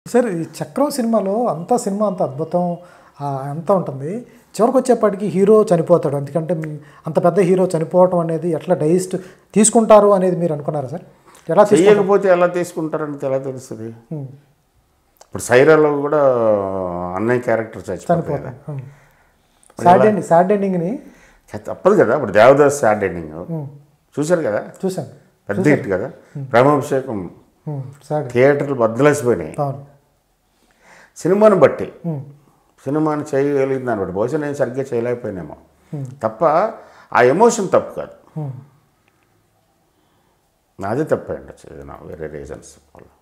Sir ఈ చక్రం సినిమాలో అంతా సినిమా అంత అద్భుతం ఆ, అంతా ఉంటుంది చివరికి వచ్చేప్పటికి హీరో చనిపోతాడు ఎందుకంటే మీ- అంత పెద్ద హీరో చనిపోవటం అనేది ఎట్లా డైజెస్ట్ తీసుకుంటారు అనేది మీరు అనుకున్నారా సార్ ఎలా తీసుకు చెయ్యకపోతే ఎలా తీసుకుంటారని ఎలా తెలుస్తుంది ఇప్పుడు సైరాలో కూడా అన్నయ్య క్యారెక్టర్ చచ్చిపోతుంది కదా సాడ్ ఎండింగ్ సాడ్ ఎండింగ్ని తప్పదు కదా ఇప్పుడు దేవదాస్ సాడ్ ఎండింగ్ చూశారు కదా చూశాను పెద్ద హిట్ కదా ప్రేమాభిషేకం సాడ్ థియేటర్లు బద్దలేసిపోయినాయి అవును సినిమాని బట్టి ఉమ్, సినిమాని చేయగలిగిన దాన్ని బట్టి బహుశా నేను సరిగ్గా చేయలేకపోయినేమో తప్ప ఆ ఎమోషన్ తప్పు కాదు ఉమ్. నాదే తప్పే ఉండొచ్చు ఏదైనా వేరే రీజన్స్ వల్ల